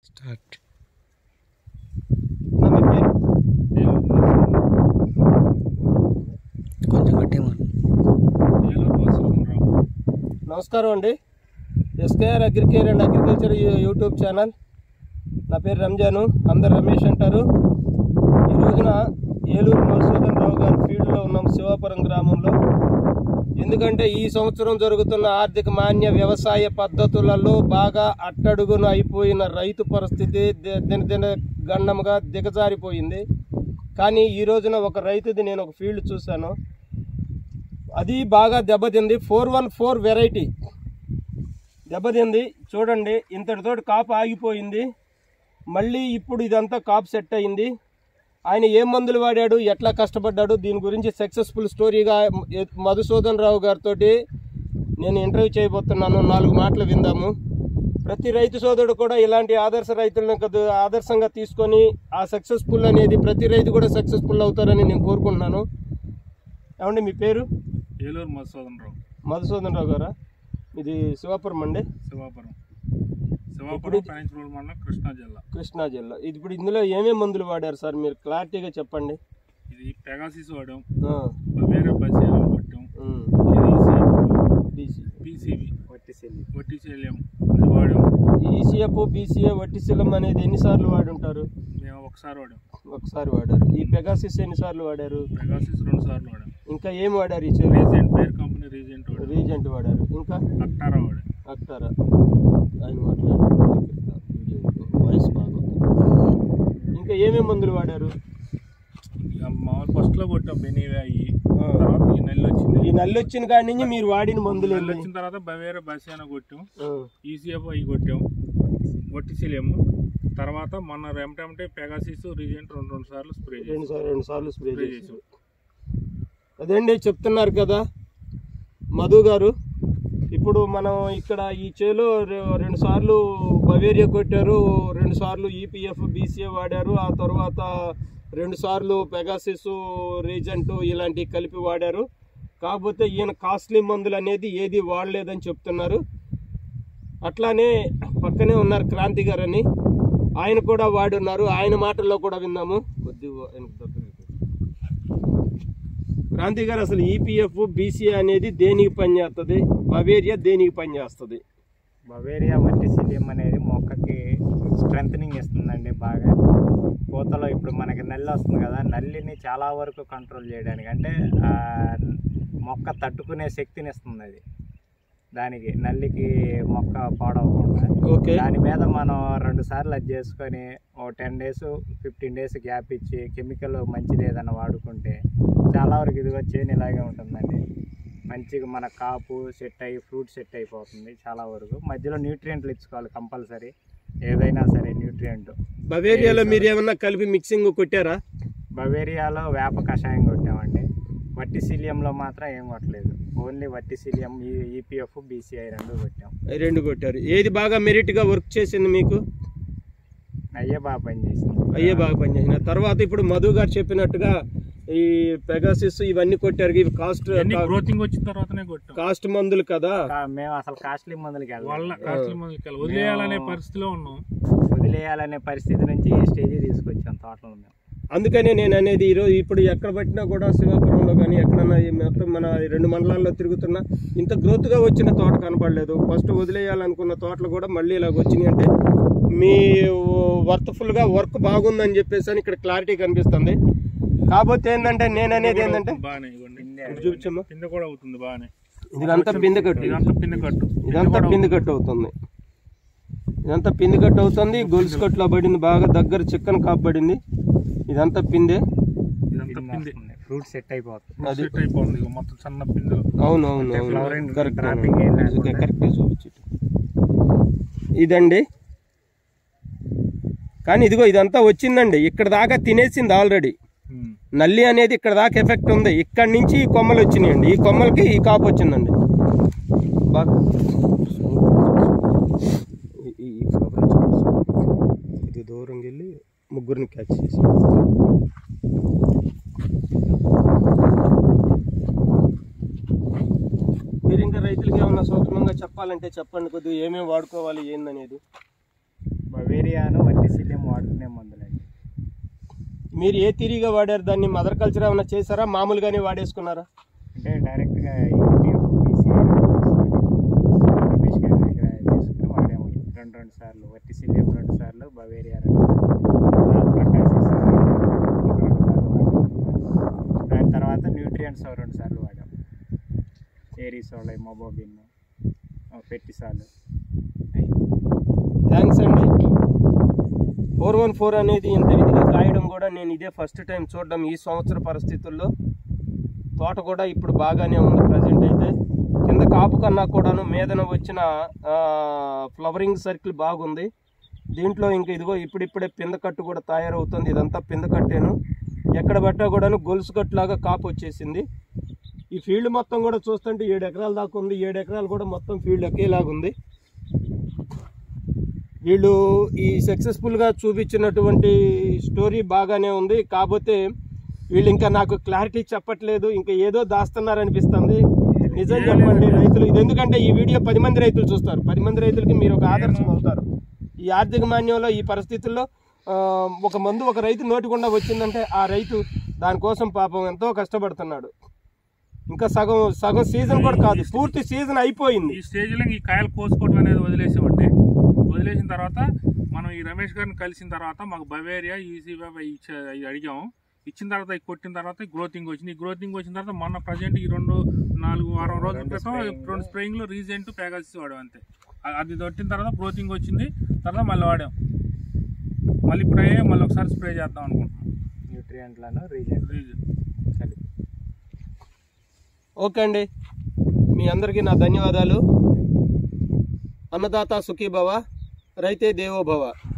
Start నా మీ పేరు కొంచెం గట్టి నమస్కారం అండి ఎస్కేఆర్ అగ్రికేర్ అండ్ అగ్రికల్చర్ యూ- యూట్యూబ్ ఛానల్ నా పేరు రంజాను అందరు రమేష్ అంటారు ఈ రోజున ఏలూరు మధుసూదన్ రావు గారి ఫీల్డ్లో ఉన్నాం శివాపురం గ్రామంలో ఎందుకంటే ఈ సంవత్సరం జరుగుతున్న ఆర్థిక మాన్య వ్యవసాయ పద్ధతులలో బాగా అట్టడుగున అయిపోయిన రైతు పరిస్థితి ది- దినదిన గండంగా దిగజారిపోయింది కానీ ఈ రోజున ఒక రైతుది నేను ఒక ఫీల్డ్ చూశాను అది బాగా దెబ్బతింది ఫోర్ వన్ ఫోర్ వెరైటీ దెబ్బతింది చూడండి ఇంతటితోటి కాపు ఆగిపోయింది మళ్ళీ ఇప్పుడు ఇదంతా కాపు సెట్ అయింది ఆయన ఏం మందులు వాడాడు ఎట్లా కష్టపడ్డాడు దీని గురించి సక్సెస్ఫుల్ స్టోరీగా ఎ- మధుసూదన్ రావు గారితో నేను ఇంటర్వ్యూ చేయబోతున్నాను నాలుగు మాటలు విందాము ప్రతి రైతు సోదరుడు కూడా ఇలాంటి ఆదర్శ రైతులను కొద్ది- ఆదర్శంగా తీసుకొని ఆ సక్సెస్ఫుల్ అనేది ప్రతి రైతు కూడా సక్సెస్ఫుల్ అవుతారని నేను కోరుకుంటున్నాను ఏమండి మీ పేరు ఏలూరు మధుసూదన్ రావు మధుసూదన్ రావు గారా ఇది శివాపురం అండి శివాపురం శివాపురం పైన మండలం కృష్ణా జిల్లా కృష్ణా జిల్లా ఇది ఇప్పుడు ఇందులో ఏమేమి మందులు వాడారు సార్ మీరు క్లారిటీగా చెప్పండి ఇది పెగాసిస్ వాడాం ఆ, వేరే బస్సీలు కొట్టాం ఉమ్, ఇది బీసీ పీసీబీ వట్టి శల్యం అది వాడాం ఈసీఎఫ్ బీసీఏ వట్టిశిలం అనేది ఎన్నిసార్లు వాడుంటారు మేము ఒకసారి వాడాం ఒకసారి వాడారు ఈ పెగాసిస్ ఎన్నిసార్లు వాడారు పెగాసిస్ రెండు సార్లు వాడాం ఇంకా ఏం వాడారు ఈ చెరువు రీజెంట్ పేరు కంపెనీ రీజెంట్ వాడాం రీజెంట్ వాడారు ఇంకా అక్టారా వాడాం అక్టారా ఆయన మాట్లాడారు వాయిస్ బాగా ఇంకా ఏమేమి మందులు వాడారు ఇక మామూలు ఫస్ట్లో కొట్టాం బెనీవే అయ్యి ఆ. తర్వాత ఈ నెల్లి వచ్చింది ఈ నల్లి వచ్చిన కాడి నుంచి మీరు వాడిన మందులు నెల్లి ఏంటి? వచ్చిన తర్వాత బవేరే బస్సీన కొట్టాం ఆ, ఈసీఎఫ్ అవి కొట్టాం వట్టి శల్యము తర్వాత మొన్న రెమటెమటే పెగాసిస్ రీజెంట్ రెండు రెండు సార్లు స్ప్రే చేసాం రెండు సార్లు రెండు సార్లు స్ప్రే స్ప్రే చేసి చేసాం అదేండి చెప్తున్నారు కదా మధు గారు ఇప్పుడు మనం ఇక్కడ ఈ చేలో రె- రెండు సార్లు బవేరియా కొట్టారు రెండు సార్లు ఈపీఎఫ్ బీసీఏ వాడారు ఆ తర్వాత రెండు సార్లు పెగాసిస్ రీజెంట్ ఇలాంటివి కలిపి వాడారు కాకపోతే ఈయన కాస్ట్లీ మందులు అనేది ఏది వాడలేదని చెప్తున్నారు అట్లానే పక్కనే ఉన్నారు క్రాంతి గారు అని ఆయన కూడా వాడున్నారు ఆయన మాటల్లో కూడా విన్నాము కొద్దిగా ఆయనకు దగ్గరికి. క్రాంతి గారు అసలు ఈపీఎఫ్ బీసీఏ అనేది దేనికి పనిచేస్తుంది బవేరియా దేనికి పనిచేస్తుంది బవేరియా వర్టిసిలియం అనేది మొక్కకి స్ట్రెంగ్ ఇస్తుందండి బాగా పూతలో ఇప్పుడు మనకి నల్లి వస్తుంది కదా నల్లిని చాలా వరకు కంట్రోల్ చేయడానికి అంటే ఆ, మొక్క తట్టుకునే శక్తిని ఇస్తుంది అది దానికి నల్లికి మొక్క పాడవకుండా ఓకే దాని మీద మనం రెండు సార్లు అది చేసుకొని ఓ ten days fifteen days gap ఇచ్చి కెమికల్ మంచిది ఏదైనా వాడుకుంటే చాలా వరకు ఇదిగో చేను ఇలాగే ఉంటుందండి మంచిగా మన కాపు సెట్ అయ్యి ఫ్రూట్ సెట్ అయిపోతుంది చాలా వరకు మధ్యలో న్యూట్రియంట్లు ఇచ్చుకోవాలి కంపల్సరీ ఏదైనా సరే న్యూట్రియంట్ బవేరియాలో మీరు ఏమన్నా కలిపి మిక్సింగ్ కొట్టారా బవేరియాలో వేప కషాయం కొట్టామండి వట్టిసిలియంలో మాత్రం ఏం కొట్టలేదు ఓన్లీ వట్టిసిలియం ఈపీఎఫ్ బీసీఐ రెండు కొట్టాం అవి రెండు కొట్టారు ఏది బాగా మెరిట్ గా వర్క్ చేసింది మీకు అయ్యే బాగా పనిచేసింది అయ్యే బాగా పనిచేసిన తర్వాత ఇప్పుడు మధు గారు చెప్పినట్టుగా ఈ పెగాసిస్ ఇవన్నీ కొట్టారు ఇవి కాస్ట్ అన్ని గ్రోతింగ్ వచ్చిన తర్వాతనే కొట్టాం కాస్ట్ మందులు కదా కా- మేము అసలు కాస్ట్లీ మందులకి వాళ్ళ వెళ్ళాలి కాస్ట్లీ మందులకి వెళ్ళి వదిలేయాలనే పరిస్థితిలో ఉన్నాం వదిలేయాలనే పరిస్థితి నుంచి ఈ స్టేజ్ తీసుకొచ్చాం తోటలో మేము అందుకనే నేను అనేది ఈరోజు ఇప్పుడు ఎక్కడ పట్టినా కూడా శివాపురంలో కానీ ఎక్కడన్నా ఈ మొత్తం మన ఈ రెండు మండలాల్లో తిరుగుతున్నా ఇంత గ్రోత్గా వచ్చిన తోట కనపడలేదు ఫస్ట్ వదిలేయాలనుకున్న తోటలు కూడా మళ్ళీ ఇలాగ వచ్చినాయి అంటే మీ వర్త్ఫుల్గా వర్క్ బాగుందని చెప్పేసి అని ఇక్కడ క్లారిటీ కనిపిస్తుంది కాకపోతే ఏంటంటే నేను అనేది ఏంటంటే బాగానే ఇవ్వండి ఇటు చూపించమ్మా పిందె కూడా అవుతుంది బాగానే ఇదంతా పిండి కట్టు ఇదంతా పిందె కట్టు ఇదంతా పిండి కట్టు అవుతుంది ఇదంతా పిండి కట్టు అవుతుంది గొలుసు కట్టులో పడింది బాగా దగ్గర చిక్కన కాపబడింది ఇదంతా పిందే ఇదంతా పిందె ఫ్రూట్ సెట్ అయిపోతుంది అది సెట్ అయిపోతుంది ఇక మొత్తం సన్న పిందెలు అవును అవును అవును flowering కరెక్ట్ dropping ఏం లేకుండా. కరెక్ట్ చూపించు ఇదండి కానీ ఇదిగో ఇదంతా వచ్చిందండి ఇక్కడ దాకా తినేసింది ఆల్రెడీ ఉమ్. నల్లి అనేది ఇక్కడ దాకా ఎఫెక్ట్ ఉంది ఇక్కడ నుంచి ఈ కొమ్మలు వచ్చినాయండి ఈ కొమ్మలకి ఈ కాపు వచ్చిందండి బాగా ఈ- ఈ- ఈ flower చూపించు. ఇది దూరం వెళ్ళి ముగ్గురిని క్యాచ్ చేసి మీరు ఇంకా రైతులకి ఏమన్నా సూక్ష్మంగా చెప్పాలంటే చెప్పండి కొద్దిగా ఏమేమి వాడుకోవాలి ఏందనేది బవేరియాను వట్టిసిలియం వాడుకునే మందులండి మీరు ఏ తిరిగా వాడారు దాన్ని మదర్ కల్చర్ ఏమైనా చేశారా మామూలుగానే వాడేసుకున్నారా అంటే డైరెక్ట్గా ఈపీఎఫ్ బీసీఐ రమేష్ గారి దగ్గర తీసుకుని వాడాము రెండు రెండు సార్లు వట్టిసిలియం రెండు సార్లు బవేరియా రెండు సార్లు ప్రకాశిస్ రెండు సార్లు వాడాము దాని తర్వాత న్యూట్రియంట్స్ రెండు సార్లు వాడాము ఏరీసోలై మొబోబిన్ పెట్టిసాలు థ్యాంక్స్ అండి ఫోర్ వన్ ఫోర్ అనేది ఇంత విధిగా కాయడం కూడా నేను ఇదే ఫస్ట్ టైం చూడడం ఈ సంవత్సర పరిస్థితుల్లో తోట కూడా ఇప్పుడు బాగానే ఉంది ప్రజెంట్ అయితే కింద కాపు కన్నా కూడాను మీదన వచ్చిన ఫ్లవరింగ్ సర్కిల్ బాగుంది దీంట్లో ఇంక ఇదిగో ఇప్పుడిప్పుడే పిందకట్టు కూడా తయారవుతుంది ఇదంతా పిందకట్టేను ఎక్కడ పట్టా కూడాను గొలుసు కట్టులాగా కాపు వచ్చేసింది ఈ ఫీల్డ్ మొత్తం కూడా చూస్తుంటే ఏడు ఎకరాల దాకా ఉంది ఏడు ఎకరాలు కూడా మొత్తం ఫీల్డ్ ఒకేలాగా ఉంది వీళ్ళు ఈ సక్సెస్ఫుల్గా చూపించినటువంటి స్టోరీ బాగానే ఉంది కాకపోతే వీళ్ళు ఇంకా నాకు క్లారిటీ చెప్పట్లేదు ఇంకా ఏదో దాస్తున్నారు అనిపిస్తుంది నిజం చెప్పండి రైతులు ఇది ఎందుకంటే ఈ వీడియో పది మంది రైతులు చూస్తారు పది మంది రైతులకి మీరు ఒక ఆదర్శం అవుతారు ఈ ఆర్థిక మాన్యంలో ఈ పరిస్థితుల్లో ఆ, ఒక మందు ఒక రైతు నోటికుండా వచ్చిందంటే ఆ రైతు దానికోసం పాపం ఎంతో కష్టపడుతున్నాడు ఇంకా సగం సగం సీజన్ కూడా కాదు పూర్తి సీజన్ అయిపోయింది ఈ స్టేజ్లో ఈ కాయలు కోసుకోవటం అనేది వదిలేసామండి వదిలేసిన తర్వాత మనం ఈ రమేష్ గారిని కలిసిన తర్వాత మాకు బవేరియా ఈసీ ఇచ్చి అడిగాము ఇచ్చిన తర్వాత ఇది కొట్టిన తర్వాత గ్రోతింగ్ వచ్చింది ఈ గ్రోతింగ్ వచ్చిన తర్వాత మొన్న ప్రజెంట్ ఈ రెండు నాలుగు వారం రోజుల రెండు క్రితం spraying. రెండు స్ప్రేయింగ్లో రీజెంట్ ప్యాగాసిస్ వాడాం అంతే అ- అది కొట్టిన తర్వాత గ్రోతింగ్ వచ్చింది తర్వాత మళ్ళీ వాడాం మళ్ళీ ఇప్పుడు అయ్యే మళ్ళీ ఒకసారి స్ప్రే చేద్దాం అనుకుంటున్నాం న్యూట్రియంట్లను రీజెంట్ రీజన్ కలిపి ఓకే అండి మీ అందరికీ నా ధన్యవాదాలు అన్నదాత సుఖీభవ రైతే దేవోభవ